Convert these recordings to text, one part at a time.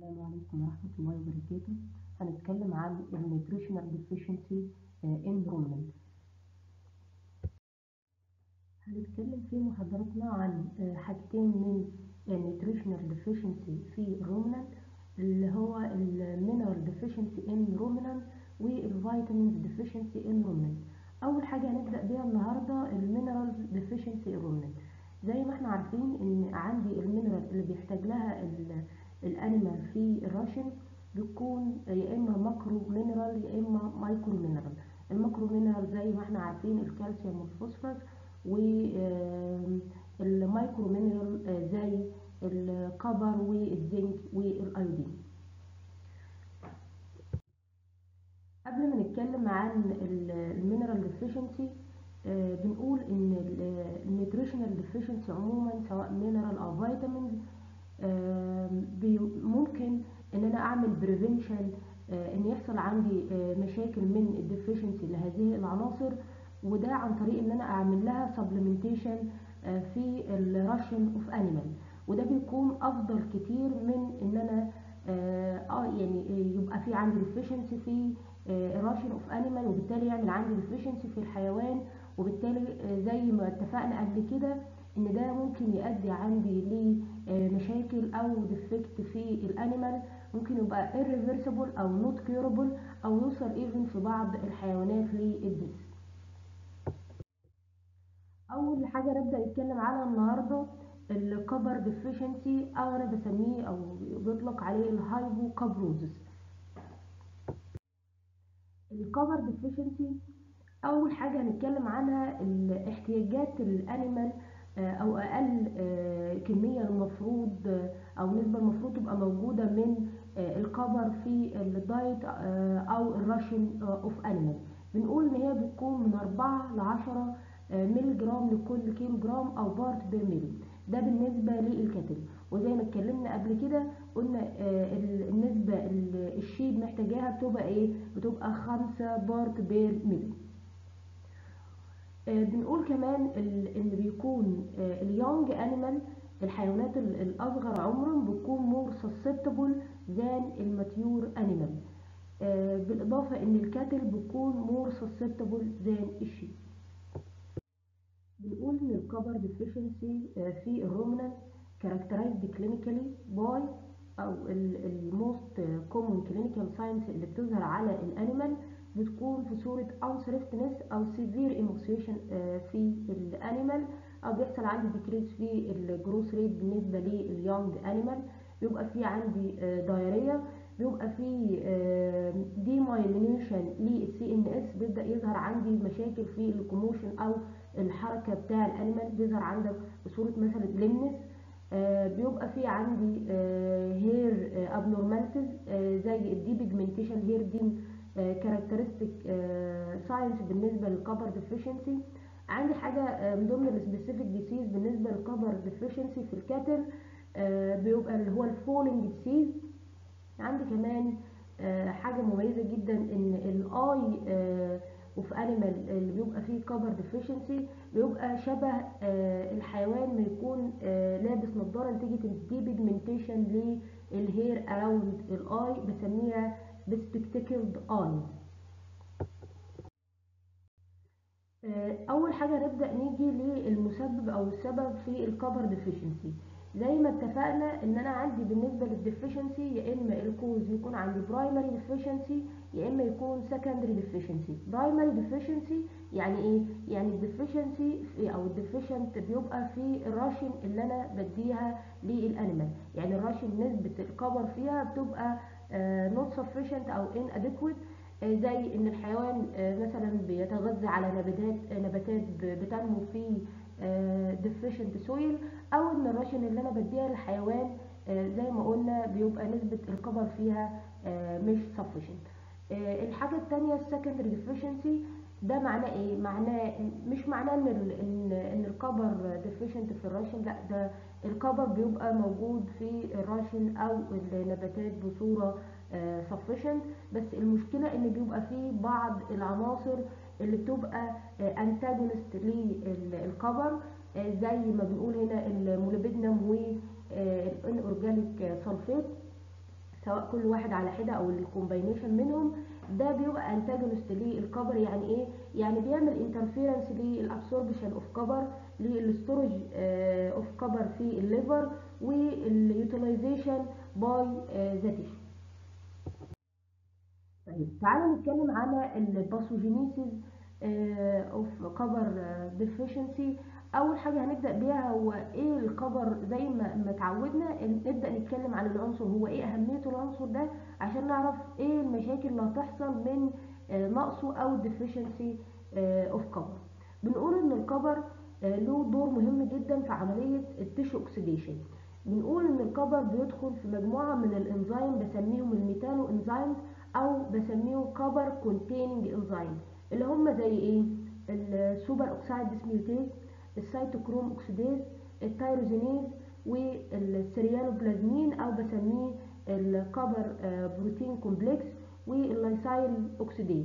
السلام عليكم ورحمة الله وبركاته هنتكلم عن النيوتريشنال ديفيشنسي ان رومنانت هنتكلم في محاضرتنا عن آه، حاجتين من النيوتريشنال ديفيشنسي في الرومنانت اللي هو المينرال ديفيشنسي ان رومنانت والفيتامينز ديفيشنسي ان رومنانت اول حاجه هنبدا بيها النهارده المينرالز ديفيشنسي ان رومنانت زي ما احنا عارفين ان عندي المينرال اللي بيحتاج لها ال- الانيمال في الراشن بتكون يا اما ماكرو مينرال يا اما مايكرو مينرال الماكرو مينرال زي ما احنا عارفين الكالسيوم والفوسفورس والمايكرو مينرال آه، زي الكبر والزنك والايودين قبل ما نتكلم عن المينرال ديفيشنسي بنقول ان النيوتريشنال ديفيشنسي عموما سواء مينرال او فيتامينز ممكن ان انا اعمل بريفنشن ان يحصل عندي آه، مشاكل من الديفيشنسي لهذه العناصر وده عن طريق ان انا اعمل لها سبلمنتيشن في الراشن اوف انيمال وده بيكون افضل كتير من ان انا اه آه، يعني يبقى في عندي ديفيشنسي في الراشن اوف انيمال وبالتالي يعمل عندي ديفيشنسي في الحيوان وبالتالي آه، زي ما اتفقنا قبل كده ان ده ممكن يؤدي عندي لمشاكل او ديفكت في الانيمال ممكن يبقى irreversible او not curable او يوصل even في بعض الحيوانات للديث اول حاجه نبدا نتكلم عنها النهارده الكبر ديفيشنسي او انا بسميه او بيطلق عليه الهايبوكابروزس الكبر ديفيشنسي اول حاجه هنتكلم عنها الاحتياجات الانيمال آه، او اقل آه، كميه المفروض آه، او نسبه المفروض تبقى موجوده من آه، الكبر في الدايت آه، او الراشن اوف انيمال بنقول ان هي بتكون من 4 ل 10 مللي جرام لكل كيلو جرام او بارت بير ميلي ده بالنسبه للكتل وزي ما اتكلمنا قبل كده قلنا آه، ال- النسبه اللي الشيب محتاجاها بتبقى ايه بتبقى 5 بارت بير ميلي آه، بنقول كمان ال- ان بيكون اليونج انيمال الحيوانات ال- الاصغر عمرا بتكون مور سسبتبل ذان الماتيور انيمال بالاضافه ان الكاتل بتكون مور سسبتبل ذان الشيب بنقول ان الكبر ديفيشنسي في الرومنانت characterized clinically by او الموست كومون كلينيكال ساينس اللي بتظهر على الانيمال بتكون في صورة unrestlessness او severe emaciation آه، في الانيمال او بيحصل عندي decrease في الجروث ريت بالنسبة لليونج انيمال بيبقى في عندي دايريا بيبقى في ديمايلينيشن للسي ان اس بيبدا يظهر عندي مشاكل في الكوموشن او الحركه بتاع الانيمال بيظهر عندك بصوره مثلا لمنس آه، بيبقى في عندي هير ابنورماليتيز زي الدي بيجمنتيشن هير دي كاركترستيك ساينس بالنسبه للكبر ديفيشنسي عندي حاجه آه، من ضمن السبيسيفيك ديسيز بالنسبه للكبر ديفيشنسي في الكاتل آه، بيبقى اللي هو الفولنج ديسيز عندي كمان آه، حاجه مميزه جدا ان الاي اوف انيمال اللي بيبقى فيه كبر ديفيشنسي بيبقى شبه آه، الحيوان ما يكون آه، لابس نظاره نتيجه الدي بيجمنتيشن للهير اراوند الاي بسميها بسبكتيكلد ايز اول حاجه نبدا نيجي للمسبب او السبب في الكبر ديفيشنسي زي ما اتفقنا ان انا عندي بالنسبه للديفيشنسي يا اما الكوز يكون عندي برايمري ديفيشنسي يا اما يكون سكندري ديفيشنسي برايمري ديفيشنسي يعني ايه يعني الديفيشنسي او الديفيشنت بيبقى في الراشن اللي انا بديها للانيمال يعني الراشن نسبه الكبر فيها بتبقى نوت سفيشنت او ان اديكويت زي ان الحيوان آه، مثلا بيتغذى على نباتات نباتات ب- بتنمو في ديفيشنت سويل او ان الراشن اللي انا بديها للحيوان آه، زي ما قلنا بيبقى نسبة الكبر فيها آه، مش sufficient آه، الحاجة التانية السكندري ديفيشنسي ده معناه ايه؟ معناه مش معناه ان ال ان ان الكبر ديفيشنت في الراشن لا ده الكبر بيبقى موجود في الراشن او النباتات بصورة sufficient بس المشكلة ان بيبقى فيه بعض العناصر اللي بتبقى انتاجونست للكبر آه، زي ما بنقول هنا الموليبيدنم والان اورجانيك سلفيت سواء كل واحد على حده او الكومباينيشن منهم ده بيبقى انتاجونست للكبر يعني ايه يعني بيعمل انترفيرنس للابسوربشن اوف كبر للستورج اوف كبر في الليفر واليوتيلايزيشن باي ذا تيشو طيب تعالوا نتكلم على الباثوجينيسيس اوف كبر ديفيشنسي اول حاجه هنبدا بيها هو ايه الكبر زي ما ما اتعودنا نبدا نتكلم عن العنصر هو ايه اهميه العنصر ده عشان نعرف ايه المشاكل اللي هتحصل من نقصه او ديفيشنسي اوف كبر بنقول ان الكبر له دور مهم جدا في عمليه التيشو اوكسيديشن بنقول ان الكبر بيدخل في مجموعه من الانزيم بسميهم الميتانو انزيمز او بسميهم كبر كونتيننج انزيم اللي هم زي ايه السوبر اوكسايد ديسميوتيز السيتوكروم اوكسيديز التيروزينيز والسيريالوبلازمين او بسميه الكبر بروتين كومبلكس واللايسايل اوكسيديز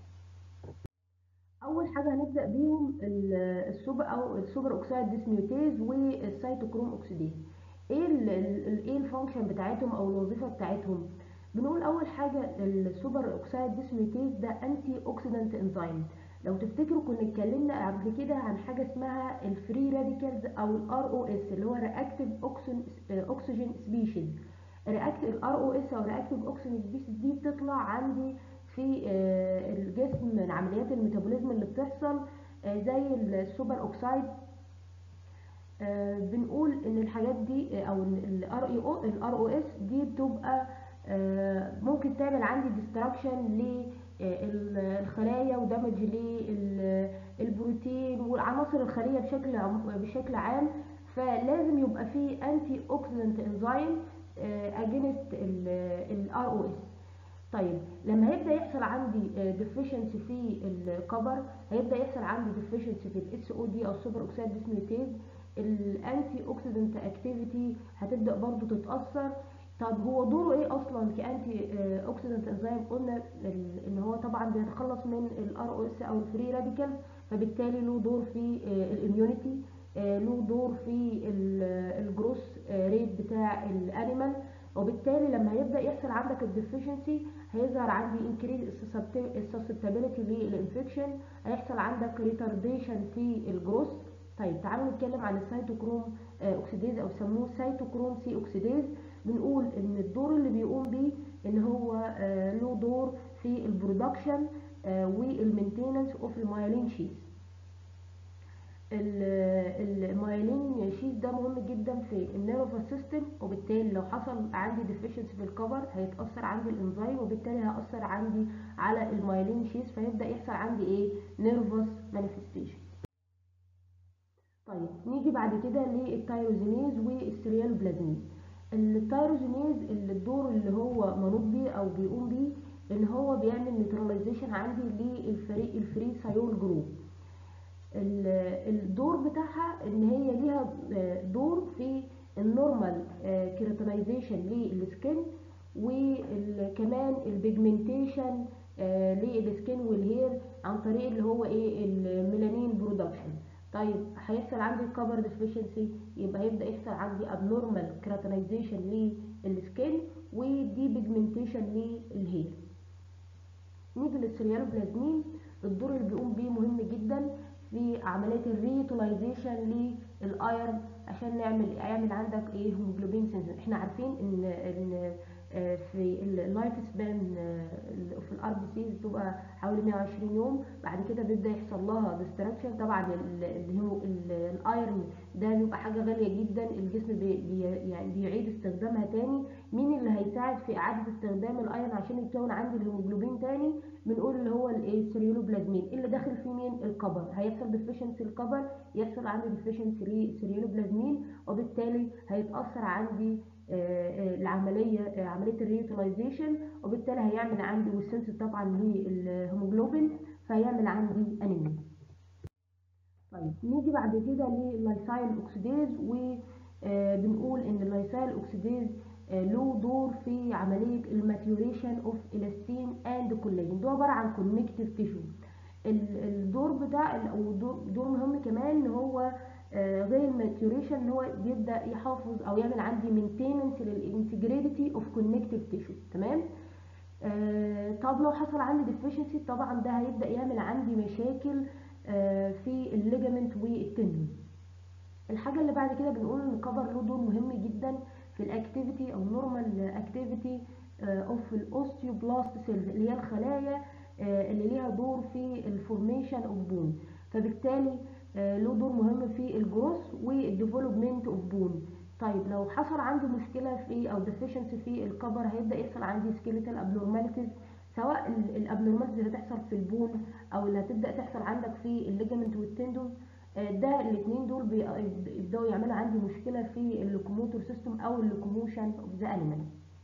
اول حاجه هنبدا بيهم السوبر او السوبر اوكسايد ديسميوتيز والسيتوكروم اوكسيديز ايه ايه الفانكشن بتاعتهم او الوظيفه بتاعتهم بنقول اول حاجه السوبر اوكسايد ديسميوتيز ده انتي اوكسيدانت انزيم لو تفتكروا كنا اتكلمنا قبل كده عن حاجه اسمها الفري راديكالز او الار او اس اللي هو رياكتيف اوكسجين سبيشيز رياكتيف الار او اس او رياكتيف اوكسجين سبيشيز دي بتطلع عندي في الجسم من عمليات الميتابوليزم اللي بتحصل زي السوبر اوكسايد بنقول ان الحاجات دي او الار اي او الار او اس دي بتبقى ممكن تعمل عندي ديستراكشن للخلايا ودمج للبروتين والعناصر الخليه بشكل بشكل عام فلازم يبقى في انتي اوكسيدنت انزيم اجينست الار او اس طيب لما هيبدا يحصل عندي ديفيشنسي في الكبر هيبدا يحصل عندي ديفيشنسي في الاس او دي او السوبر اوكسيد ديسميوتيز الانتي اوكسيدنت اكتيفيتي هتبدا برضو تتاثر طب هو دوره ايه اصلا كانتي اوكسيدنت انزيم قلنا ان هو طبعا بيتخلص من الار او اس او الفري راديكالز فبالتالي له دور في الاميونيتي له دور في الجروس ريت بتاع الانيمال وبالتالي لما يبدا يحصل عندك الديفيشنسي هيظهر عندي انكريز السسبتابيلتي للانفكشن هيحصل عندك ريتارديشن في الجروس طيب تعالوا نتكلم عن السيتوكروم اوكسيديز او سموه سيتوكروم سي اوكسيديز بنقول ان الدور اللي بيقوم بيه ان هو له دور في البرودكشن والمينتيننس اوف المايلين شيز المايلين شيز ده مهم جدا في النيرفس سيستم وبالتالي لو حصل عندي ديفيشنسي في الكفر هيتاثر عندي الانزيم وبالتالي هياثر عندي على المايلين شيز فيبدا يحصل عندي ايه نيرفس مانيفستيشن طيب نيجي بعد كده للتيروزينيز والسريالوبلازمين التيروزينيز اللي الدور اللي هو منوط بيه او بيقوم بيه ان هو بيعمل نيوتراليزيشن عندي للفريق الفري سايول جروب الدور بتاعها ان هي ليها دور في النورمال كيراتينايزيشن للسكن وكمان البيجمنتيشن للسكن والهير عن طريق اللي هو ايه الميلانين برودكشن طيب هيحصل عندي كفر ديفيشنسي يبقى هيبدا يحصل عندي ابنورمال كراتينايزيشن للسكين ودي بيجمنتيشن للهير نيجي للسريالوبلازمين الدور اللي بيقوم بيه مهم جدا في عمليه الريتولايزيشن للايرن عشان نعمل يعمل عندك ايه هيموجلوبين سنسن احنا عارفين ان ان في اللايف سبان في الار بي سيز بتبقى حوالي 120 يوم بعد كده بيبدا يحصل لها ديستراكشن طبعا الايرن ده بيبقى حاجه غاليه جدا الجسم بي يعني بيعيد استخدامها تاني مين اللي هيساعد في اعاده استخدام الايرن عشان يتكون عندي الهيموجلوبين تاني بنقول اللي هو الايه السريولوبلازمين اللي داخل فيه مين الكبر هيحصل ديفيشنسي الكبر يحصل عندي ديفيشنسي للسريولوبلازمين وبالتالي هيتاثر عندي العمليه عمليه الريوتيلايزيشن وبالتالي هيعمل عندي والسنس طبعا للهيموجلوبين فهيعمل عندي انيميا طيب نيجي بعد كده لللايسايل اوكسيديز وبنقول ان اللايسايل اوكسيديز له دور في عمليه الماتيوريشن اوف الاستين اند كولاجين ده عباره عن كونكتيف تيشو الدور بتاع او دور مهم كمان ان هو آه، غير الماتيوريشن اللي هو بيبدا يحافظ او يعمل عندي مينتيننس للانتجريتي اوف كونكتيف تيشو تمام آه، طب لو حصل عندي ديفيشنسي طبعا ده هيبدا يعمل عندي مشاكل آه، في الليجامنت والتندون الحاجه اللي بعد كده بنقول ان الكفر له دور مهم جدا في الاكتيفيتي او نورمال اكتيفيتي اوف الاوستيوبلاست سيلز اللي هي الخلايا آه، اللي ليها دور في الفورميشن اوف بون فبالتالي آه، له دور مهم في الجروث والديفلوبمنت اوف بون طيب لو حصل عندي مشكله في او ديفيشنسي في الكبر هيبدا يحصل عندي سكيليتال ابنورماليتيز سواء الابنورماليتيز اللي هتحصل في البون او اللي هتبدا تحصل عندك في الليجمنت والتندون آه، ده الاثنين دول بيبداوا يعملوا عندي مشكله في اللوكوموتور سيستم او اللوكوموشن اوف ذا انيمال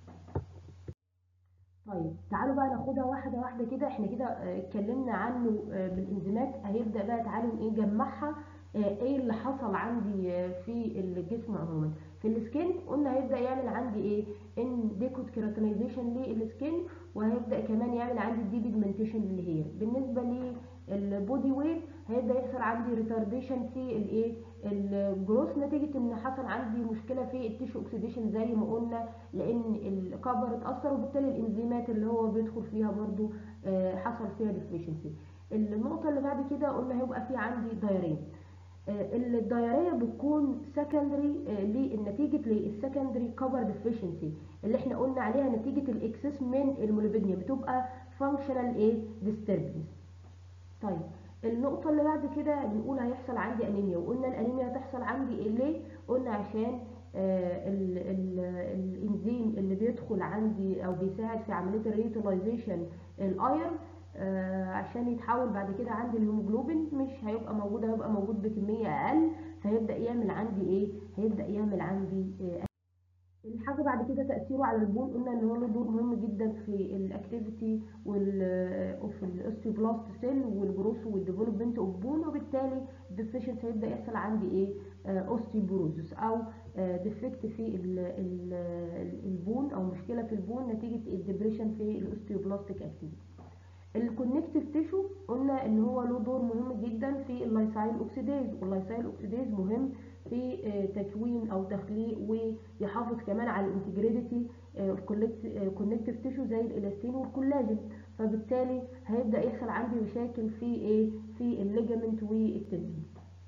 طيب تعالوا بقى ناخدها واحده واحده كده احنا كده آه، اتكلمنا عنه آه، بالانزيمات هيبدا بقى تعالوا ايه نجمعها آه، ايه اللي حصل عندي آه، في الجسم عموما في السكين قلنا هيبدا يعمل عندي ايه ان ديكوت كيراتينايزيشن للسكين وهيبدا كمان يعمل عندي دي بيجمنتيشن اللي هي بالنسبه للبودي ويت هيبدا يحصل عندي ريتارديشن في الايه الجروث نتيجه ان حصل عندي مشكله في التيشو اوكسيديشن زي ما قلنا لان الكفر اتاثر وبالتالي الانزيمات اللي هو بيدخل فيها برضو آه، حصل فيها ديفيشنسي النقطه اللي بعد كده قلنا هيبقى في عندي دايريه آه، الدايريه بتكون سكندري لنتيجه للسكندري كفر ديفيشنسي اللي احنا قلنا عليها نتيجه الاكسس من الموليبيديا بتبقى فانكشنال ايه ديستربنس طيب النقطة اللي بعد كده بنقول هيحصل عندي انيميا وقلنا الانيميا هتحصل عندي إيه ليه؟ قلنا عشان آه ال ال الانزيم اللي بيدخل عندي او بيساعد في عملية الريوتيلايزيشن الايرن آه عشان يتحول بعد كده عندي الهيموجلوبين مش هيبقى موجود هيبقى موجود بكمية اقل فهيبدأ يعمل عندي ايه؟ هيبدأ يعمل عندي آه الحاجه بعد كده تاثيره على البون قلنا ان هو له دور مهم جدا في الاكتيفيتي وال اوف الاوستيوبلاست سيل والجروث والديفلوبمنت اوف بون وبالتالي الديفيشنس هيبدا يحصل عندي ايه اوستيوبروزس او ديفكت في ال ال البون او مشكله في البون نتيجه الدبريشن في الاوستيوبلاستيك اكتيفيتي الكونكتيف تيشو قلنا ان هو له دور مهم جدا في اللايسايل اوكسيديز واللايسايل اوكسيديز مهم في تكوين او تخليق ويحافظ كمان على الانتجريتي كونكتيف تيشو زي الالاستين والكولاجين فبالتالي هيبدا يحصل عندي مشاكل في ايه في الليجامنت والتندون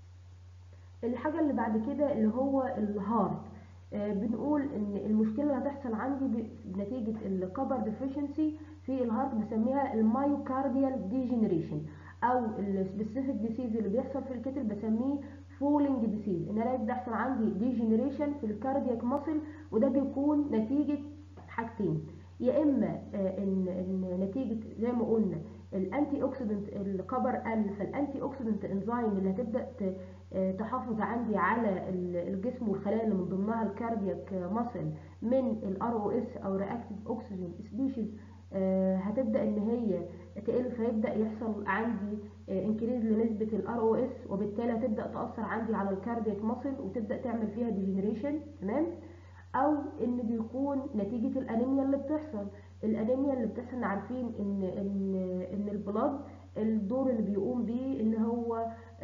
الحاجه اللي بعد كده اللي هو الهارت آه بنقول ان المشكله اللي هتحصل عندي بنتيجه الكبر ديفيشنسي في الهارت بسميها المايوكارديال ديجنريشن او السبيسيفيك ديسيز اللي بيحصل في الكتل بسميه فولينج ديسيز ان انا يبدا يحصل عندي ديجنريشن في الكاردياك ماسل وده بيكون نتيجه حاجتين يا اما آه ان ان نتيجه زي ما قلنا الانتي اوكسيدنت الكبر قل فالانتي اوكسيدنت انزيم اللي هتبدا تحافظ عندي على الجسم والخلايا اللي من ضمنها الكاردياك ماسل من الار او اس او رياكتيف اوكسجين سبيشيز هتبدا ان هي تقل فيبدا يحصل عندي انكريز لنسبه الار او اس وبالتالي هتبدا تاثر عندي على الكاردياك ماسل وتبدا تعمل فيها ديجنريشن تمام او ان بيكون نتيجه الانيميا اللي بتحصل الانيميا اللي بتحصل عارفين ان ان ان البلاد الدور اللي بيقوم بيه ان هو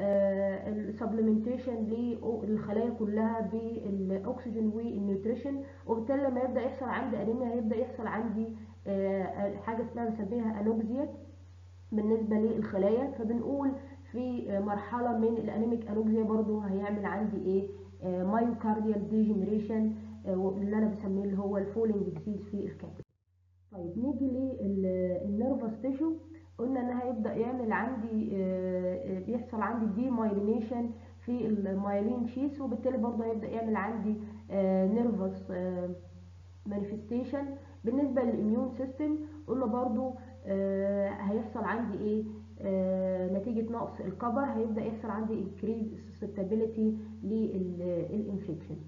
السبلمنتيشن للخلايا كلها بالاكسجين والنيوتريشن وبالتالي لما يبدا يحصل عندي انيميا هيبدا يحصل عندي حاجه اسمها بنسميها انوكسيا بالنسبه للخلايا فبنقول في مرحله من الانيميك انوكسيا برضو هيعمل عندي ايه مايوكارديال ديجنريشن اللي انا بسميه اللي هو الفولينج ديسيز في الكبد طيب نيجي للنيرفس تيشو قلنا ان هيبدا يعمل عندي بيحصل عندي دي مايلينيشن في المايلين شيس وبالتالي برضه هيبدا يعمل عندي نيرفس مانيفستيشن بالنسبه للاميون سيستم قلنا برضه هيحصل عندي ايه نتيجه نقص الكبر هيبدا يحصل عندي انكريز سسبتابيليتي للانفكشن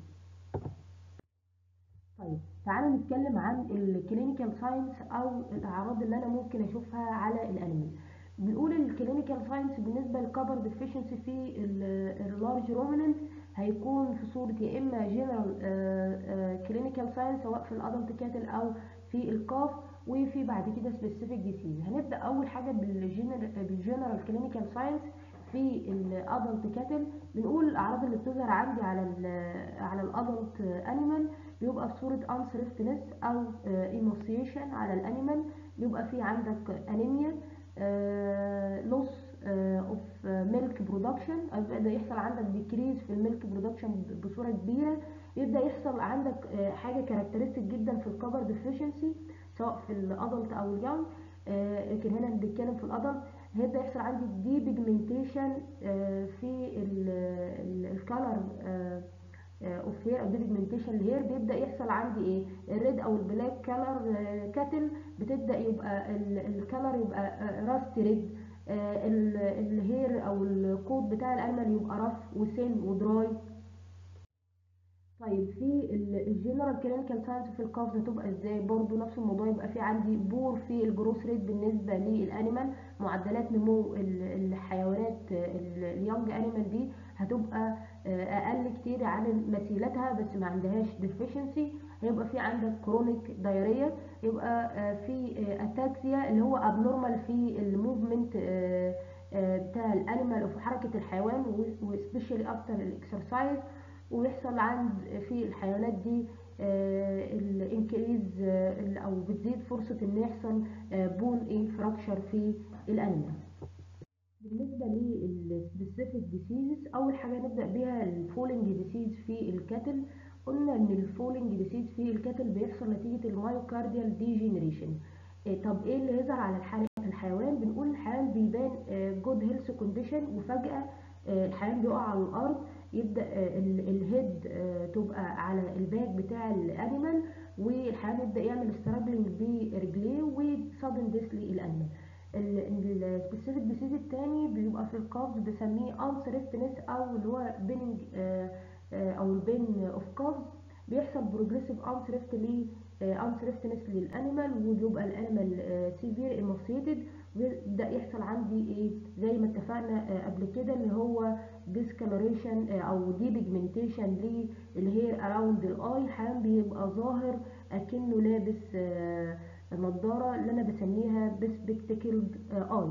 طيب تعالوا نتكلم عن الكلينيكال ساينس او الاعراض اللي انا ممكن اشوفها على الانيمال بنقول الكلينيكال ساينس بالنسبه للكبر ديفيشنسي في اللارج روميننت هيكون في صوره يا اما جنرال كلينيكال ساينس سواء في الادلت كاتل او في الكاف وفي بعد كده سبيسيفيك ديسيز هنبدا اول حاجه بالجنرال بالجنرال كلينيكال ساينس في الادلت كاتل بنقول الاعراض اللي بتظهر عندي على ال على الادلت انيمال بيبقى بصوره انسرفتنس او ايموسيشن على الانيمال بيبقى في عندك انيميا لوس اوف ميلك برودكشن بيبدا يحصل عندك ديكريز في الميلك برودكشن بصوره كبيره يبدا يحصل عندك آه، حاجه كاركترستيك جدا في الكبر ديفيشنسي سواء في الادلت او اليونج لكن هنا بنتكلم في الادلت هيبدا يحصل عندي دي بيجمنتيشن في الكالر اوف هير او دي بيجمنتيشن الهير بيبدا يحصل عندي ايه الريد او البلاك كالر كاتل بتبدا يبقى الكالر يبقى راست ريد الهير او الكود بتاع الانيمال يبقى رف وسن ودراي طيب في الجنرال كلينيكال ساينس في الكاف هتبقى ازاي برضو نفس الموضوع يبقى في عندي بور في الجروس ريت بالنسبه للانيمال معدلات نمو ال- الحيوانات اليونج انيمال دي هتبقى آه، اقل كتير عن مثيلتها بس ما عندهاش ديفيشنسي هيبقى في عندك كرونيك دايريا يبقى آه، في اتاكسيا اللي هو ابنورمال في الموفمنت بتاع الانيمال وفي حركه الحيوان وسبيشالي افتر الاكسرسايز ويحصل عند في الحيوانات دي الانكريز او بتزيد فرصه ان يحصل بون ايه فراكشر في الانيمال بالنسبه للسبيسيفيك ديسيزز اول حاجه نبدا بيها الفولنج ديسيز في الكاتل قلنا ان الفولنج ديسيز في الكاتل بيحصل نتيجه المايوكارديال ديجينريشن طب ايه اللي يظهر على الحال- الحيوان بنقول الحيوان بيبان جود هيلث كونديشن وفجاه آه، الحيوان بيقع على الارض يبدا آه، ال- الهيد آه، تبقى على الباك بتاع الانيمال والحيوان يبدا يعمل ستراجلنج برجليه وسادن ديث للانيمال السبيسيفيك ديسيز التاني بيبقى في القفز بسميه انسرفتنس او اللي هو بيننج او البين اوف قفز بيحصل بروجريسيف انسرفت ل انسرفتنس للانيمال وبيبقى الانيمال سيفير ايموسيتد ويبدا يحصل عندي ايه زي ما اتفقنا آه، قبل كده اللي هو discoloration آه، او دي بيجمنتيشن للهير اراوند الاي الحيوان بيبقى ظاهر اكنه لابس آه، نضاره اللي انا بسميها بسبكتكلد اي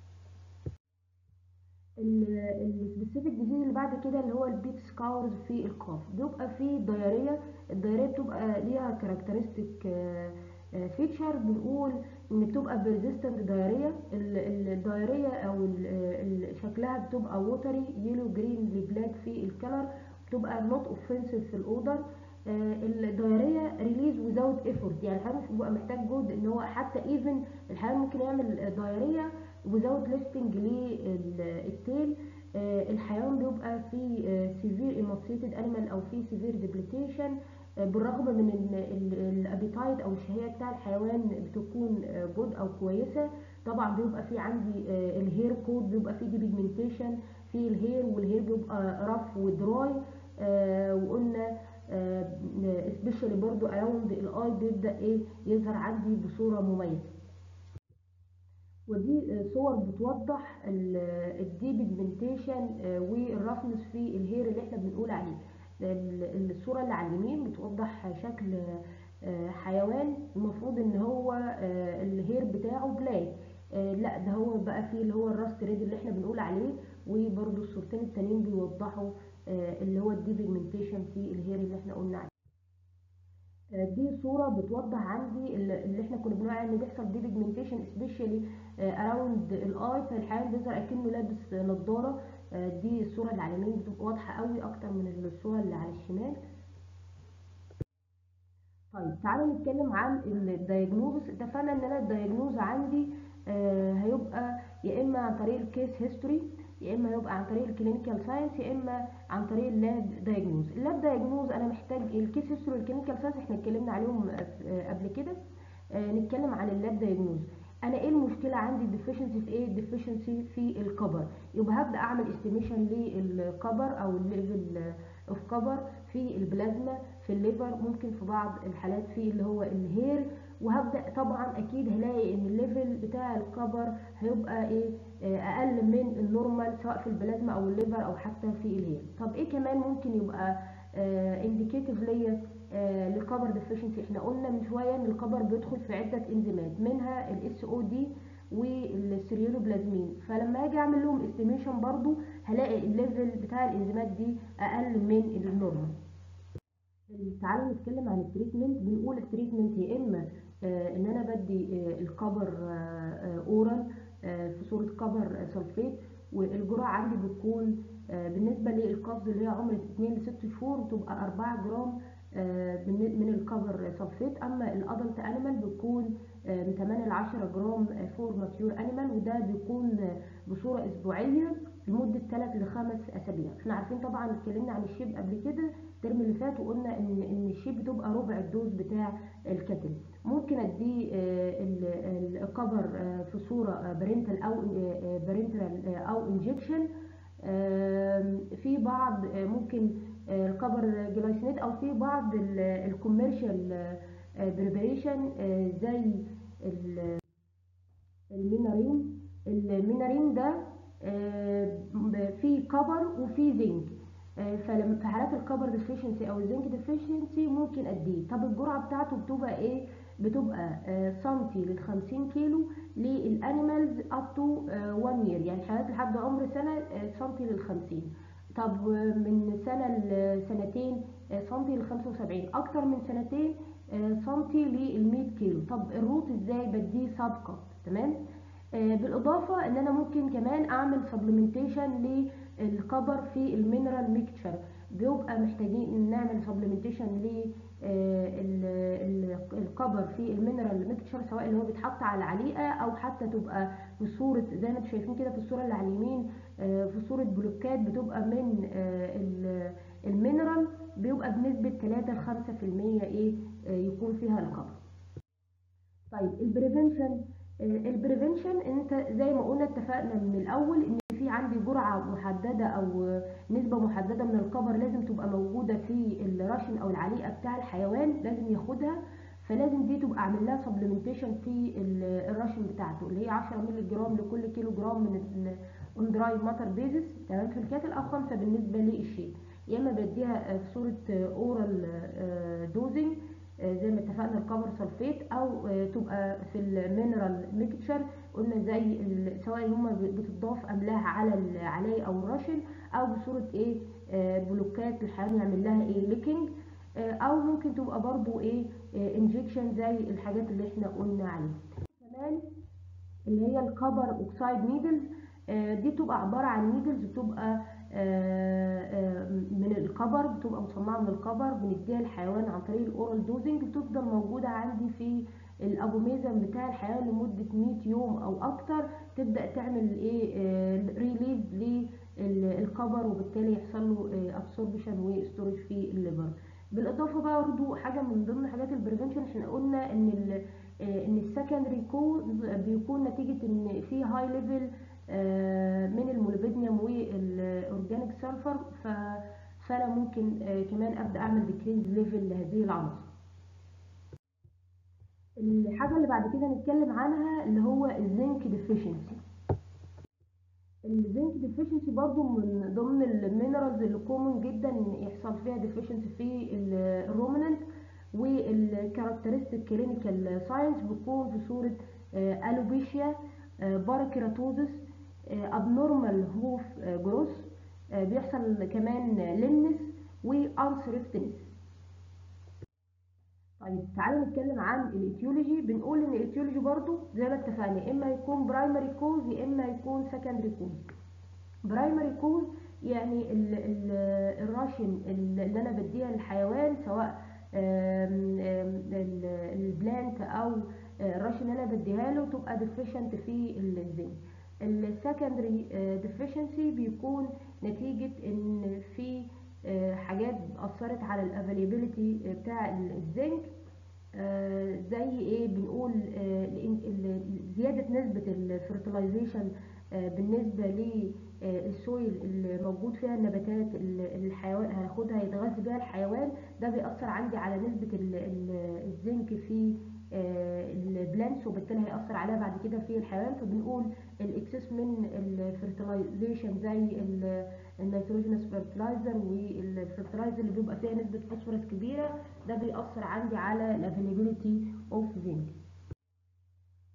السبيسيفيك ديزيز اللي بعد كده اللي هو البيت سكاورز في القاف بيبقى فيه دايريه الدايريه بتبقى ليها كاركترستيك فيتشر بنقول ان بتبقى بيرزيستنت دايريه الدايريه او ال- ال- شكلها بتبقى ووتري يلو جرين لبلاك في الكلر بتبقى نوت اوفنسيف في الاودر الدايريه ريليز ويزاوت ايفورت يعني الحيوان مش بيبقى محتاج جهد ان هو حتى ايفن الحيوان ممكن يعمل دايريه ويزاوت ليفتنج للتيل الحيوان بيبقى في سيفير ايموسيتد انيمال او في سيفير ديبليكيشن بالرغم من ان الابيتايت او الشهيه بتاع الحيوان بتكون جود او كويسه طبعا بيبقى في عندي آه، الهير كود بيبقى فيه دي بيجمنتيشن في الهير والهير بيبقى رف ودراي آه، وقلنا سبيشالي برضو اراوند الاي بيبدا ايه يظهر عندي بصوره مميزه ودي آه، صور بتوضح الدي بيجمنتيشن والرفنس في الهير اللي احنا بنقول عليه ال- الصوره اللي على اليمين بتوضح شكل آه، حيوان المفروض ان هو آه، الهير بتاعه بلاك آه، لا ده هو بقى فيه اللي هو الراست ريد اللي احنا بنقول عليه وبرده الصورتين التانيين بيوضحوا آه، اللي هو الدي بيجمنتيشن في الهير اللي احنا قلنا عليه آه، دي صورة بتوضح عندي ال- اللي احنا كنا بنقول عليه ان بيحصل دي بيجمنتيشن سبيشالي اراوند الاي فالحيوان بيظهر اكنه لابس نضارة آه، دي الصورة اللي على اليمين بتبقى واضحة قوي اكتر من الصورة اللي على الشمال طيب تعالوا نتكلم عن الدايجنوزس اتفقنا ان انا الدايجنوز عندي آه، هيبقى يا اما عن طريق الكيس هيستوري يا اما يبقى عن طريق الكلينيكال ساينس يا اما عن طريق اللاب دايجنوز اللاب دايجنوز انا محتاج الكيس هيستوري والكلينيكال ساينس احنا اتكلمنا عليهم آه، قبل كده آه، نتكلم عن اللاب دايجنوز انا ايه المشكله عندي الديفيشنسي في ايه الديفيشنسي في الكبر يبقى هبدا اعمل استيميشن للكبر او الليفل اوف كبر في البلازما في الليفر ممكن في بعض الحالات في اللي هو الهير وهبدا طبعا اكيد هلاقي ان الليفل بتاع الكبر هيبقى ايه آه، اقل من النورمال سواء في البلازما او الليفر او حتى في الهير طب ايه كمان ممكن يبقى انديكيتيف ليا للكبر ديفيشنسي احنا قلنا من شويه ان الكبر بيدخل في عده انزيمات منها الاس او دي والسيريولوبلازمين فلما اجي اعمل لهم استيميشن برضو هلاقي الليفل بتاع الانزيمات دي اقل من النورمال تعالوا نتكلم عن التريتمنت بنقول التريتمنت يا اما آه ان انا بدي آه الكبر آه اورال في صوره كبر سلفيت والجرعه عندي بتكون بالنسبه للقصد اللي هي عمر 2 ل 6 شهور بتبقى 4 جرام من الكبر سلفيت اما الادلت انيمال بتكون من 8 ل 10 جرام فور ماتيور انيمال وده بيكون بصوره اسبوعيه لمده 3 ل 5 اسابيع احنا عارفين طبعا اتكلمنا عن الشيب قبل كده الترم اللي فات وقلنا ان ان الشيب بتبقى ربع الدوز بتاع الكتل ممكن اديه الكبر في صوره بارنتال او بارنتال او انجكشن في بعض ممكن الكبر جلايسينات او في بعض الكوميرشال بريبريشن زي المينارين المينارين ده فيه كبر وفيه زنك فلما في حالات الكبر ديفيشنسي او الزنك ديفيشنسي ممكن اديه طب الجرعه بتاعته بتبقى ايه بتبقى سنتي لل 50 كيلو للانيمالز اب تو 1 يير يعني حالات لحد عمر سنه سنتي لل 50 طب من سنه لسنتين سنتي ل 75 اكتر من سنتين سنتي لل 100 كيلو طب الروت ازاي بديه سابقه تمام بالاضافه ان انا ممكن كمان اعمل سبلمنتيشن للكبر في المينرال ميكتشر بيبقى محتاجين نعمل سبلمنتيشن للكبر في المينرال ميكتشر سواء اللي هو بيتحط على عليقه او حتى تبقى في صوره زي ما انتم شايفين كده في الصوره اللي على اليمين في صوره بلوكات بتبقى من المينرال بيبقى بنسبه 3 ل 5% ايه يكون فيها الكبر طيب البريفنشن البريفنشن انت زي ما قلنا اتفقنا من الاول ان في عندي جرعه محدده او نسبه محدده من الكبر لازم تبقى موجوده في الراشن او العليقه بتاع الحيوان لازم ياخدها فلازم دي تبقى اعمل لها سبلمنتيشن في الراشن بتاعته اللي هي 10 مللي جرام لكل كيلو جرام من اون دراي ماتر بيزس تمام في الكاتل او 5 بالنسبه للشيء يا اما بديها في صوره اورال دوزنج زي ما اتفقنا الكبر سلفيت او تبقى في المينرال ميكتشر قلنا زي سواء هما بتضاف املاح على العلاي او الراشن او بصوره ايه بلوكات الحيوان يعمل لها ايه ليكينج او ممكن تبقى برضو ايه انجكشن زي الحاجات اللي احنا قلنا عليها كمان اللي هي الكبر اوكسايد نيدلز دي بتبقى عباره عن نيدلز بتبقى من الكبر بتبقى مصنعه من الكبر بنديها الحيوان عن طريق الاورال دوزنج بتفضل موجوده عندي في الابوميزم بتاع الحيوان لمده 100 يوم او اكتر تبدا تعمل ايه ريليز للكبر وبالتالي يحصل له ابسوربشن وستورج في الليفر بالاضافه بقى برضه حاجه من ضمن حاجات البريفنشن احنا قلنا ان ال ان السكندري كوز بيكون نتيجه ان في هاي ليفل من الموليبيديوم والاورجانيك سلفر فانا ممكن كمان ابدا اعمل ديكريز ليفل لهذه العناصر الحاجه اللي بعد كده نتكلم عنها اللي هو الزنك ديفيشنسي الزنك ديفيشنسي برضو من ضمن المينرالز اللي كومن جدا يحصل فيها ديفيشنسي في الرومننت والكاركترستيك كلينيكال ساينس بتكون في صوره الوبيشيا باراكيراتوزس ابنورمال هوف جروس بيحصل كمان لمنس وانسرفتنس طيب تعالوا نتكلم عن الايتيولوجي بنقول ان الايتيولوجي برضو زي ما اتفقنا اما يكون برايمري كوز يا اما يكون سكندري كوز برايمري كوز يعني ال ال الراشن اللي انا بديها للحيوان سواء البلانت او الراشن اللي انا بديها له تبقى ديفيشنت في الزنك السكندري ديفيشنسي بيكون نتيجة ان في حاجات اثرت على الافيلابيلتي بتاع الزنك زي ايه بنقول زيادة نسبة الفرتلايزيشن بالنسبة للسويل اللي موجود فيها النباتات اللي الحيوان هياخدها يتغذى بيها الحيوان ده بيأثر عندي على نسبة الزنك في البلانتس وبالتالي هيأثر عليها بعد كده في الحيوان فبنقول الاكسس من الفرتلايزيشن زي النيتروجينوس فيرتلايزر والفيرتلايزر اللي بيبقى فيها نسبة فوسفورس كبيرة ده بيأثر عندي على الافيلابيلتي اوف زنك طيب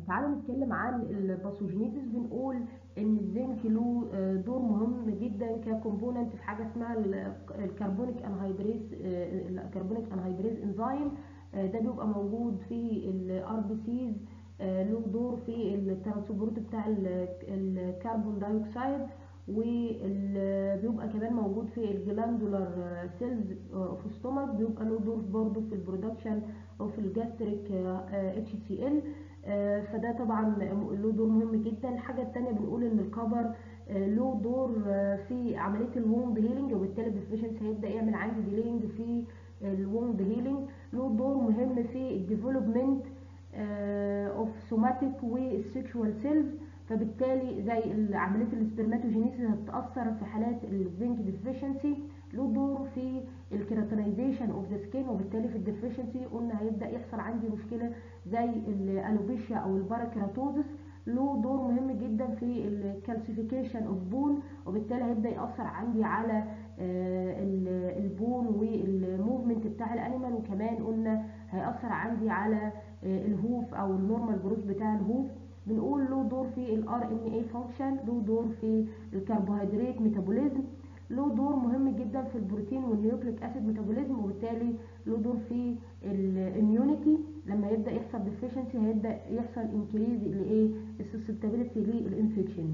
تعالوا نتكلم عن الباثوجينيسيس بنقول ان الزنك له دور مهم جدا ككومبوننت في حاجه اسمها الكربونيك انهيدريز الكربونيك انهيدريز انزيم ده بيبقى موجود في الار بي سيز له دور في الترانسبورت بتاع الكربون دايوكسيد وبيبقى كمان موجود في الجلاندولار سيلز اوف ستومك بيبقى له دور برضه في البرودكشن اوف الجاستريك اتش سي ال فده طبعا له دور مهم جدا الحاجه الثانيه بنقول ان الكبر له دور في عمليه الووند هيلينج وبالتالي الديفيشنسي هيبدا يعمل عندي ديلينج في الووند هيلينج له دور مهم في الديفلوبمنت اوف سوماتيك والسيكشوال سيلز فبالتالي زي عمليه السبرماتوجينيسيس هتتاثر في حالات الزنك ديفيشنسي له دور في الكيراتينايزيشن اوف ذا سكين وبالتالي في الديفيشنسي قلنا هيبدا يحصل عندي مشكله زي الالوبيشيا او الباراكيراتوزس له دور مهم جدا في الكالسيفيكيشن اوف بون وبالتالي هيبدا ياثر عندي على البون والموفمنت بتاع الانيمال وكمان قلنا هياثر عندي على الهوف او النورمال جروث بتاع الهوف بنقول له دور في الار ان اي فانكشن له دور في الكربوهيدرات ميتابوليزم له دور مهم جدا في البروتين والنيوكليك اسيد ميتابوليزم وبالتالي له دور في الاميونيتي لما يبدا يحصل ديفيشنسي هيبدا يحصل انكريز لايه السسبتابيلتي للانفكشن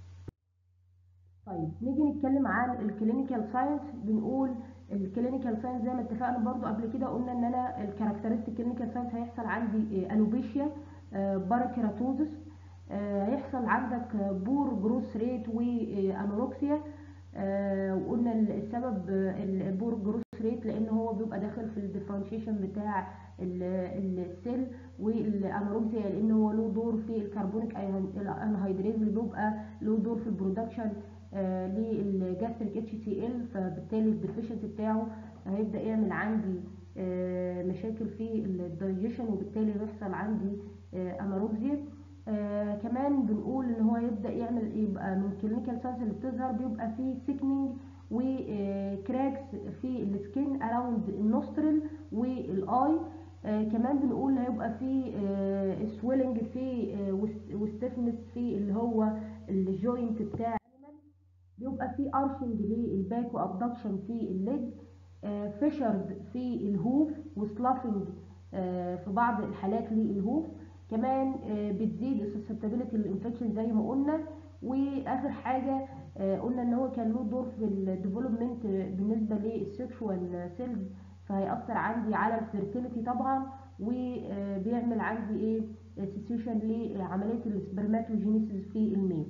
طيب نيجي نتكلم عن الكلينيكال ساينس بنقول الكلينيكال ساينس زي ما اتفقنا برضو قبل كده قلنا ان انا الكاركترستيك كلينيكال ساينس هيحصل عندي الوبيشيا باراكيراتوزس هيحصل عندك بور جروس ريت وانوركسيا وقلنا السبب البور جروس ريت لان هو بيبقى داخل في الديفرنشيشن بتاع السيل والانوركسيا لان هو له دور في الكربونيك انهيدريز اللي بيبقى له دور في البرودكشن للجاستريك اتش سي ال فبالتالي الديفيشنسي بتاعه هيبدا يعمل عندي مشاكل في الدايجيشن وبالتالي يحصل عندي انوركسيا آه كمان بنقول ان هو يبدا يعمل يبقى من كلينيكال ساينس اللي بتظهر بيبقى فيه سيكنينج وكراكس في السكين اراوند النوسترل والاي آه كمان بنقول هيبقى فيه آه سويلنج في وستفنس في اللي هو الجوينت بتاع بيبقى فيه ارشنج للباك وابدكشن في الليج فيشرد في الهوف وسلافنج في بعض الحالات للهوف كمان بتزيد السسبتابيلتي للانفكشن زي ما قلنا واخر حاجه قلنا ان هو كان له دور في الديفلوبمنت بالنسبه للسكشوال سيلز فهيأثر عندي على الفيرتيليتي طبعا وبيعمل عندي ايه سيسيشن لعمليه السبرماتوجينيسيس في الميل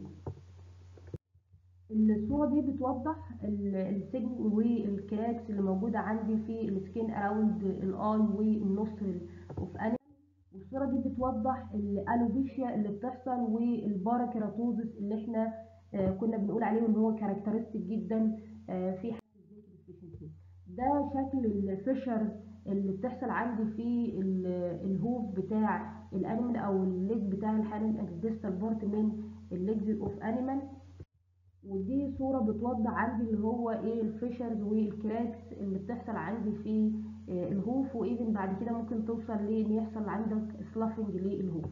الصوره دي بتوضح السجن والكراكس اللي موجوده عندي في السكين اراوند الاي والنوسترل اوف انيمال والصوره دي بتوضح الالوبيشيا اللي بتحصل والباراكيراتوزس اللي احنا آه كنا بنقول عليه ان هو كاركترستيك جدا آه في حاله الزنك ده شكل الفيشرز اللي بتحصل عندي في الهوف بتاع الانيمال او الليج بتاع الحيوان الديستال بارت من الليجز اوف انيمال ودي صوره بتوضح عندي اللي هو ايه الفيشرز والكراكس اللي بتحصل عندي في الهوف وايفن بعد كده ممكن توصل لان يحصل عندك سلافنج للهوف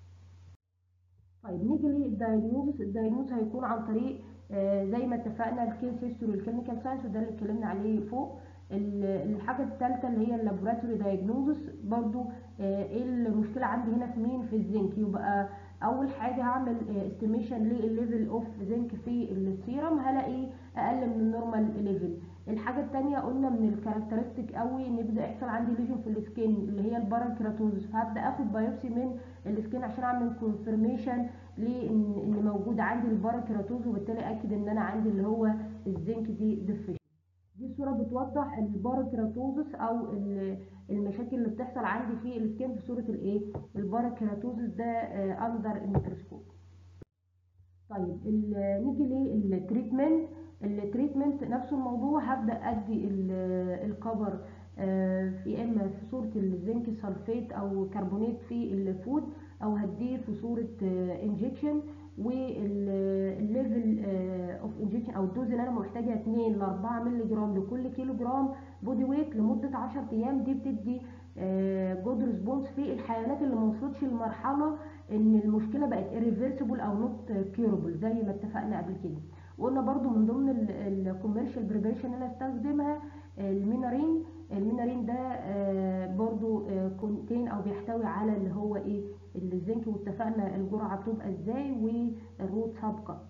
طيب نيجي للدايجنوزس الدايجنوز هيكون عن طريق آه زي ما اتفقنا الكيس هيستوري والكلينيكال ساينس وده اللي اتكلمنا عليه فوق الحاجه الثالثه اللي هي اللابوراتوري دايجنوزس برضو آه ايه المشكله عندي هنا في مين في الزنك يبقى اول حاجه هعمل استيميشن للليفل اوف زنك في السيرم هلاقي اقل من النورمال ليفل الحاجه الثانيه قلنا من الكاركترستيك قوي ان يبدا يحصل عندي ليجن في السكين اللي هي الباراكيراتوزس فهبدا اخد بايوبسي من السكين عشان اعمل كونفirmation لان ان موجود عندي الباراكيراتوز وبالتالي اكد ان انا عندي اللي هو الزنك دي ديفيشن دي صوره بتوضح الباراكيراتوزس او المشاكل اللي بتحصل عندي في السكين في صوره الايه الباراكيراتوزس ده اندر الميكروسكوب طيب نيجي للتريتمنت التريتمنت نفس الموضوع هبدا ادي الكفر في اما في صوره الزنك سلفيت او كربونات في الفود او هديه في صوره انجكشن والليفل اوف انجكشن او الدوز اللي انا محتاجها 2 ل 4 مللي جرام لكل كيلو جرام بودي ويت لمده 10 ايام دي بتدي جود ريسبونس في الحيوانات اللي ما وصلتش لمرحله ان المشكله بقت irreversible او نوت كيوربل زي ما اتفقنا قبل كده وقلنا برضو من ضمن الكوميرشال بريبريشن اللي انا استخدمها المينارين المينارين ده آه، برضو كونتين او بيحتوي على اللي هو ايه الزنك واتفقنا الجرعه بتبقى ازاي والروت سابقه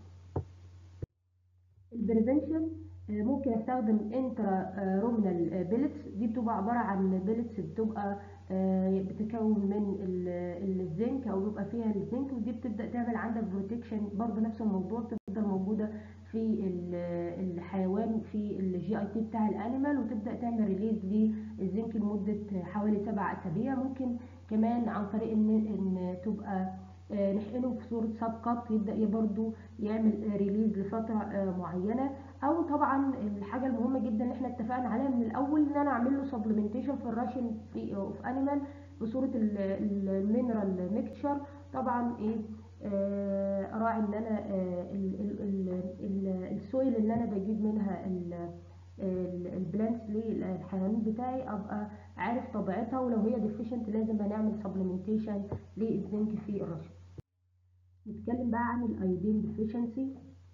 البريفنشن آه، ممكن استخدم انترا رومنال بيلتس دي بتبقى عباره عن بيلتس بتبقى آه، بتتكون من ال- الزنك او بيبقى فيها الزنك ودي بتبدا تعمل عندك بروتكشن برضو نفس الموضوع بتفضل موجوده في ال- الحيوان في الجي اي تي بتاع الانيمال وتبدا تعمل ريليز للزنك لمده حوالي سبع اسابيع ممكن كمان عن طريق ان ان تبقى آه، نحقنه في صوره سب كات يبدا برضو يعمل ريليز لفتره آه، معينه او طبعا الحاجه المهمه جدا اللي احنا اتفقنا عليها من الاول ان انا اعمل له سبلمنتيشن في الراشن في اوف انيمال بصوره المينرال ميكتشر طبعا ايه آه، اراعي ان انا آه، ال- ال- ال- ال- السويل اللي انا بجيب منها ال- ال- البلانتس للحيوانات بتاعي ابقى عارف طبيعتها ولو هي ديفيشنت لازم هنعمل سبلمنتيشن للزنك في الرشن نتكلم بقى عن الايودين ديفيشنسي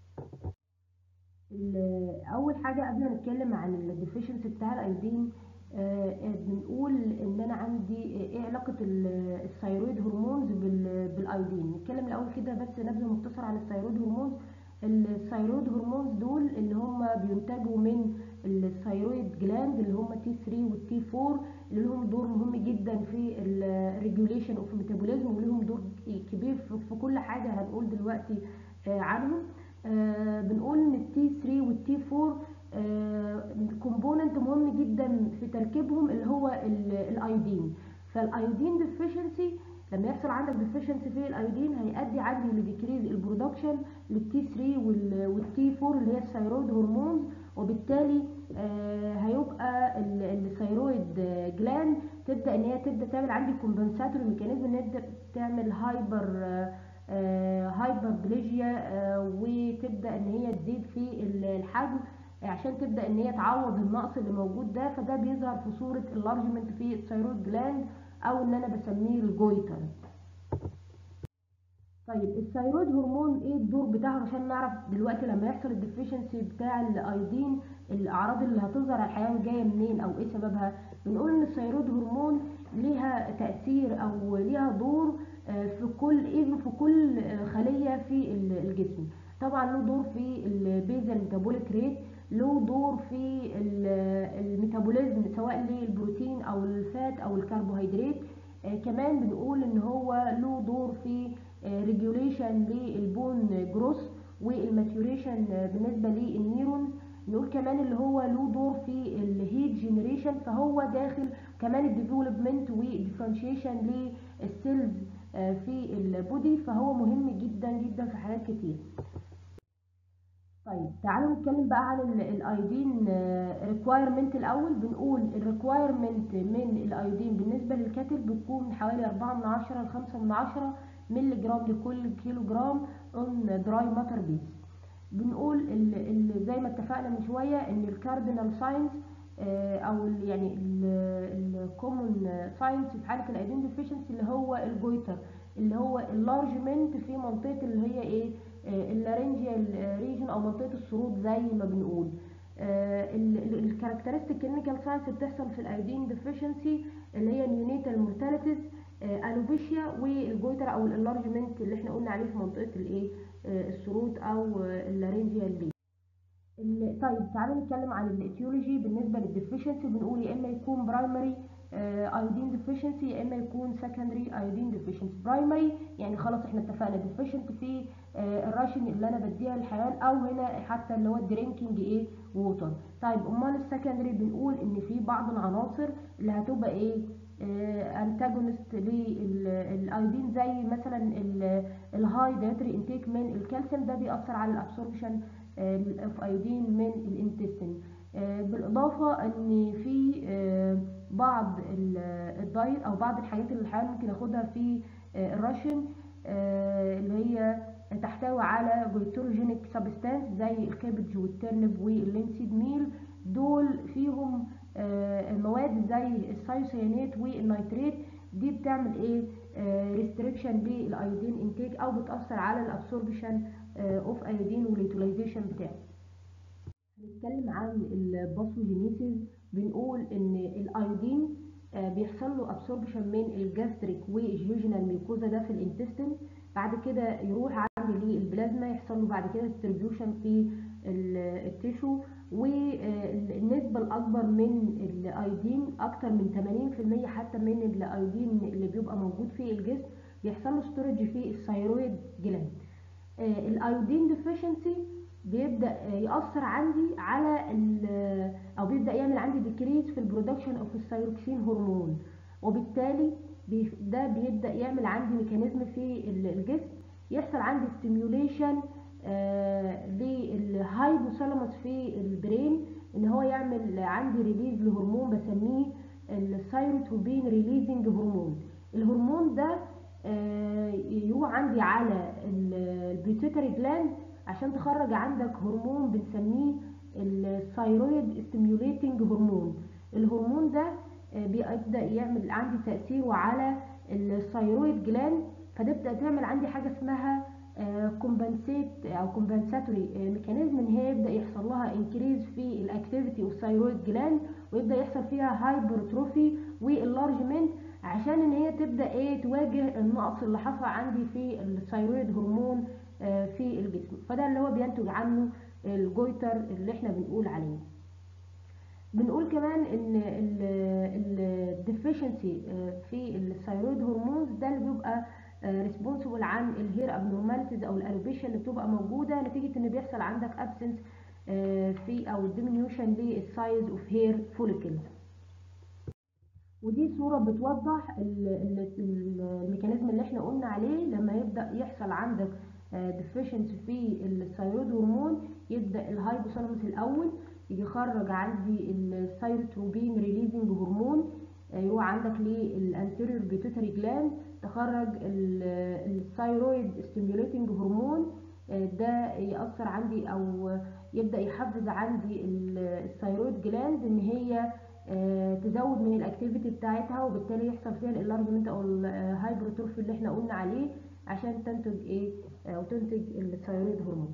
ال- اول حاجه قبل ما نتكلم عن الديفيشنسي بتاع الايودين آه، آه، بنقول ان انا عندي آه، ايه علاقه ال- الثيرويد هرمونز بال- بالايودين نتكلم الاول كده بس نبذه مختصره عن الثيرويد هرمونز الثيرويد هرمونز دول اللي هم بينتجوا من الثيرويد جلاند اللي هم تي 3 والتي 4 اللي لهم دور مهم جدا في الريجوليشن اوف ميتابوليزم ولهم دور كبير في في كل حاجه هنقول دلوقتي آه، عنهم آه، بنقول ان التي 3 والتي 4 كومبوننت مهم جدا في تركيبهم اللي هو ال- الايودين فالايودين ديفيشنسي لما يحصل عندك ديفيشنسي في الايودين هيؤدي عندي لديكريز البرودكشن للتي 3 والتي 4 اللي هي الثيرويد هرمونز وبالتالي آه، هيبقى ال- الثيرويد جلاند تبدا ان هي تبدا تعمل عندي كومبنساتوري ميكانيزم ان هي تبدا تعمل هايبر هايبر بليجيا وتبدا ان هي تزيد في ال- الحجم عشان تبدا ان هي تعوض النقص اللي موجود ده فده بيظهر في صوره اللارجمنت في الثيرويد جلاند او ان انا بسميه الجويتر طيب الثيرويد هرمون ايه الدور بتاعه عشان نعرف دلوقتي لما يحصل الديفيشنسي بتاع الايودين الاعراض اللي هتظهر على الحيوان جايه منين او ايه سببها بنقول ان الثيرويد هرمون ليها تاثير او ليها دور آه، في كل ايه في كل آه، خليه في ال- الجسم طبعا له دور في البيزل ميتابوليك ريت له دور في ال- الميتابوليزم سواء للبروتين او الفات او الكربوهيدرات آه، كمان بنقول ان هو له دور في ريجوليشن للبون جروس والماتيوريشن بالنسبه للنيورونز نقول كمان اللي هو له دور في الهيت جنريشن فهو داخل كمان الديفلوبمنت والديفرنشيشن للسيلز في البودي فهو مهم جدا جدا في حاجات كتير طيب تعالوا نتكلم بقى عن الايودين ريكوايرمنت الاول بنقول الريكوايرمنت من الايودين بالنسبه للكاتل بتكون حوالي 4 من 10 ل 5 من 10 مللي جرام لكل كيلو جرام اون دراي ماتر بيس بنقول ال ال زي ما اتفقنا من شويه ان الكاردينال ساينس او ال يعني الكومون ساينس في حاله الايودين ديفيشنسي اللي هو الجويتر اللي هو اللارجمنت في منطقه اللي هي ايه اللارنجيال ريجن او منطقه الثروت زي ما بنقول الكاركترستيك كلينيكال ساينس بتحصل في الايودين ديفيشنسي اللي هي نيونيتال مورتاليتيز الوبيشيا والجويتر او اللارجمنت اللي احنا قلنا عليه في منطقه الايه الثروت او اللارنجيال ريجن طيب تعالوا نتكلم عن الايتيولوجي بالنسبه للديفيشنسي بنقول يا اما يكون برايمري ايودين ديفيشنسي يا اما يكون سكندري ايودين ديفيشنسي برايمري يعني خلاص احنا اتفقنا ديفيشنت في آه الراشن اللي انا بديها للحيوان او هنا حتى اللي هو الدرينكينج ايه ووتر طيب امال السكندري بنقول ان في بعض العناصر اللي هتبقى ايه انتاجونست للايودين زي مثلا الهاي دايتري انتيك من الكالسيوم ده بيأثر على الابسوربشن اوف ايودين من الانتستين بالاضافه ان في بعض الدايت او بعض الحاجات اللي الحيوان ممكن ياخدها في الراشن اللي هي تحتوي على جلوتوجينيك سبستانس زي الكابج والترنب واللينسيد ميل دول فيهم آه، المواد زي السايوسيانات والنيتريت دي بتعمل ايه ريستريكشن للايودين انتيك او بتاثر على الابسوربشن اوف ايودين واليوتيلايزيشن بتاعه هنتكلم عن الباثوجينيسيس بنقول ان الايودين آه، بيحصل له ابسوربشن من الجاستريك والجيوجينال ميوكوزا ده في الانتستين بعد كده يروح عندي للبلازما يحصل له بعد كده ديستريبيوشن في ال- التيشو والنسبة الأكبر من الأيودين أكتر من 80% حتى من الأيودين اللي بيبقى موجود في الجسم بيحصل له ستورج في الثيرويد جلاند آه، الايودين ديفيشنسي بيبدا آه، ياثر عندي على ال- او بيبدا يعمل عندي ديكريز في البرودكشن اوف الثيروكسين هرمون وبالتالي بي- ده بيبدا يعمل عندي ميكانيزم في ال- الجسم يحصل عندي ستيميوليشن للهايبوثالاموس في البرين ان هو يعمل عندي ريليز لهرمون بسميه الثايروتروبين ريليزنج هرمون الهرمون ده آه، يروح عندي على البيوتيتري جلاند عشان تخرج عندك هرمون بنسميه الثايرويد ستيميوليتنج هرمون الهرمون ده آه، بيبدا يعمل عندي تاثيره على الثايرويد جلاند فتبدا تعمل عندي حاجه اسمها كومبنسيت او كومبنساتوري ميكانيزم ان هي يبدا يحصل لها انكريز في الاكتيفيتي اوف ثايرويد جلاند ويبدا يحصل فيها هايبرتروفي والارجمنت عشان ان هي تبدا ايه تواجه النقص اللي حصل عندي في الثايرويد هرمون آه، في الجسم فده اللي هو بينتج عنه الجويتر اللي احنا بنقول عليه بنقول كمان ان الديفيشنسي في الثايرويد هرمونز ده اللي بيبقى ريسبونسبل عن الهير ابنورماليتيز او الالوبيشن اللي بتبقى موجوده نتيجه ان بيحصل عندك ابسنس في او ديمينيوشن للسايز اوف هير فوليكلز ودي صورة بتوضح ال- ال- ال- الميكانيزم اللي احنا قلنا عليه لما يبدأ يحصل عندك ديفيشنسي في الثايرويد هرمون يبدأ الهايبوثالاموس الأول يجي يخرج عندي الثايروتروبين ريليزنج هرمون آه، يروح عندك للانتيريور بيتوتري جلاند تخرج الثايرويد ستيميوليتنج هرمون آه، ده يأثر عندي أو يبدأ يحفز عندي ال- الثايرويد جلاند إن هي آه، تزود من الاكتيفيتي بتاعتها وبالتالي يحصل فيها الالارجمنت او الهايبروتروفي اللي احنا قلنا عليه عشان تنتج ايه او تنتج الثايرويد هرمون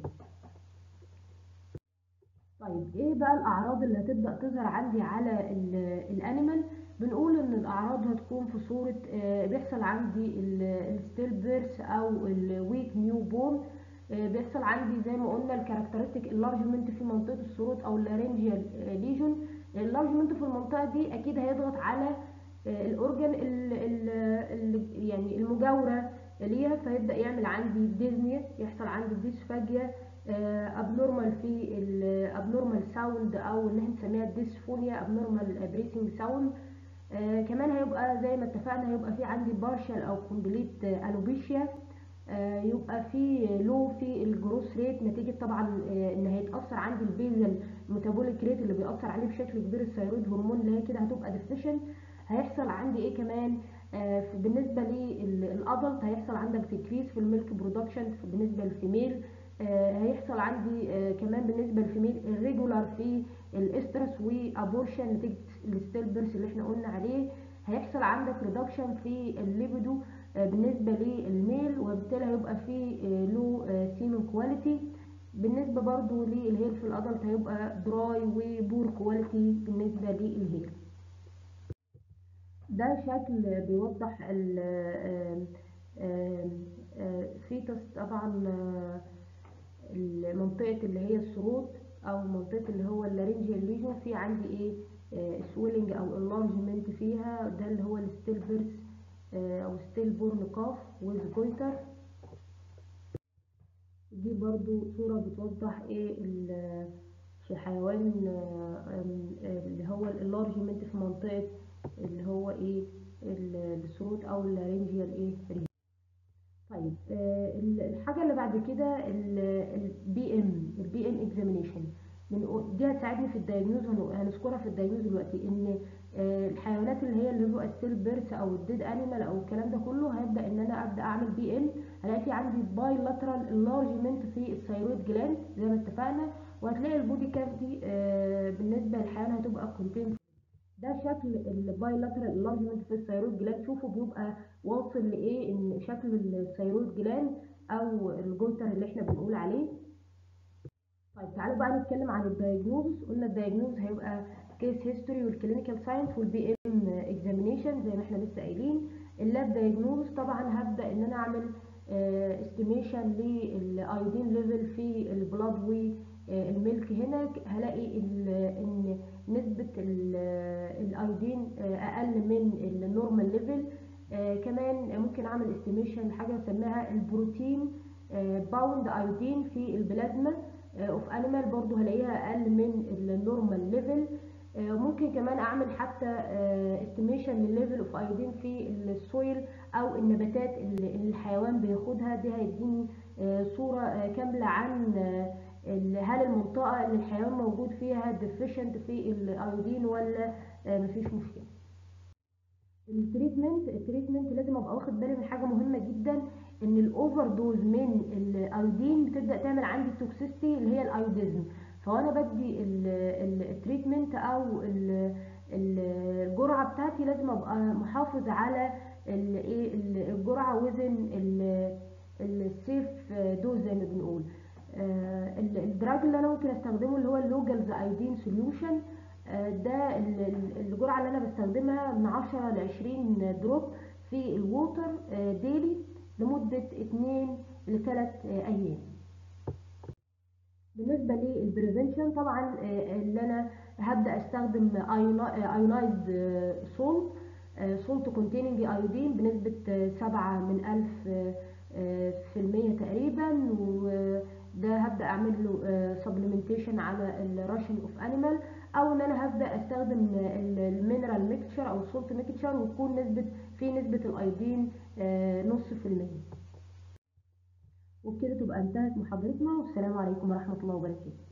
طيب ايه بقى الاعراض اللي هتبدا تظهر عندي على ال- الانيمال بنقول ان الاعراض هتكون في صوره آه، بيحصل عندي الستيل بيرث او الويك نيو بورن بيحصل عندي زي ما قلنا الكاركترستيك اللارجمنت في منطقه الثروت او اللارنجيال ليجون اللارجمنت في المنطقه دي اكيد هيضغط على آه، الاورجن ال- ال- ال- يعني المجاوره ليها فيبدا يعمل عندي ديزنيا يحصل عندي ديسفاجيا ابنورمال في الابنورمال ساوند او اللي احنا بنسميها ديسفونيا ابنورمال بريسنج ساوند كمان هيبقى زي ما اتفقنا هيبقى في عندي بارشال او كومبليت الوبيشيا آه، يبقى في لو في الجروس ريت نتيجه طبعا آه، ان هيتاثر عندي البيزل ميتابوليك ريت اللي بيأثر عليه بشكل كبير الثيرويد هرمون اللي هي كده هتبقى ديفيشن هيحصل عندي ايه كمان آه، في- بالنسبه للادلت هيحصل عندك ديكريس في الميلك برودكشن بالنسبه للفيميل آه، هيحصل عندي آه، كمان بالنسبه للفيميل الريجولار في الاسترس وابورشن نتيجه الستيل بيرث اللي احنا قلنا عليه هيحصل عندك ريدكشن في الليبيدو آه، بالنسبه للميل وبالتالي هيبقى في لو سيمن كواليتي بالنسبه برضو للهير في الادلت هيبقى دراي وبور كواليتي بالنسبه للهير ده شكل بيوضح ال آم، آم، آه، فيتس طبعا آه، المنطقة اللي هي الثروت او منطقة اللي هو اللارنجيال ليجون في عندي ايه سويلنج او enlargement فيها ده اللي هو الستيل بيرث او ستيل بورن كاف ويز جويتر دي برضو صورة بتوضح ايه ال- في حيوان آه، آم، آه، اللي هو الانلارجمنت في منطقة اللي هو ايه ال- الثروت او اللارنجيال ايه ريجن. طيب آه، ال- الحاجة اللي بعد كده البي ام البي ام اكزامينيشن دي هتساعدني في الدايجنوز هن- هنذكرها في الدايجنوز دلوقتي ان آه، الحيوانات اللي هي اللي هو ستيل بيرث او الديد انيمال او الكلام ده كله هيبدا ان انا ابدا اعمل بي ام هلاقي في عندي باي لاترال انلارجمنت في الثيرويد جلاند زي ما اتفقنا وهتلاقي البودي كافيتي بالنسبه للحيوان هتبقى كونتين ده شكل البايلاترال انلارجمنت في الثيرويد جلاند شوفوا بيبقى واصل لايه ان شكل الثيرويد جلاند او الجوتر اللي احنا بنقول عليه طيب تعالوا بقى نتكلم عن الدايجنوز قلنا الدايجنوز هيبقى كيس هيستوري والكلينيكال ساينس والبي ام اكزامينيشن زي ما احنا لسه قايلين اللاب دايجنوز طبعا هبدا ان انا اعمل استيميشن للايودين ليفل في البلاد والميلك هنا هلاقي ان نسبه الايودين اقل من النورمال ليفل كمان ممكن اعمل استيميشن لحاجه نسميها البروتين باوند ايودين في البلازما اوف انيمال برضو هلاقيها اقل من النورمال ليفل ممكن كمان اعمل حتى استيميشن للليفل اوف ايودين في السويل او النباتات اللي الحيوان بياخدها دي هيديني صوره كامله عن هل المنطقه اللي الحيوان موجود فيها ديفيشنت في الايودين ولا مفيش مشكله التريتمنت التريتمنت لازم ابقى واخد بالي من حاجه مهمه جدا ان الاوفر دوز من الايودين بتبدا تعمل عندي توكسيستي اللي هي الايوديزم فانا بدي التريتمنت او الجرعه بتاعتي لازم ابقى محافظ على الايه الجرعه وزن السيف دوز زي ما بنقول الدراج اللي انا ممكن استخدمه اللي هو اللوجالز ايودين سوليوشن ده الجرعه اللي انا بستخدمها من 10 ل 20 دروب في الووتر ديلي لمده 2 ل 3 ايام بالنسبه للبريفنشن طبعا اللي انا هبدا استخدم ايونايزد سولت سولت كونتيننج ايودين بنسبه 7 من 1000 في المية تقريبا وده هبدا اعمل له سبلمنتيشن على الراشن اوف انيمال او ان انا هبدا استخدم المينرال ميكتشر او السولت ميكتشر وتكون نسبه في نسبه الايودين نص في المية وبكده تبقى انتهت محاضرتنا والسلام عليكم ورحمه الله وبركاته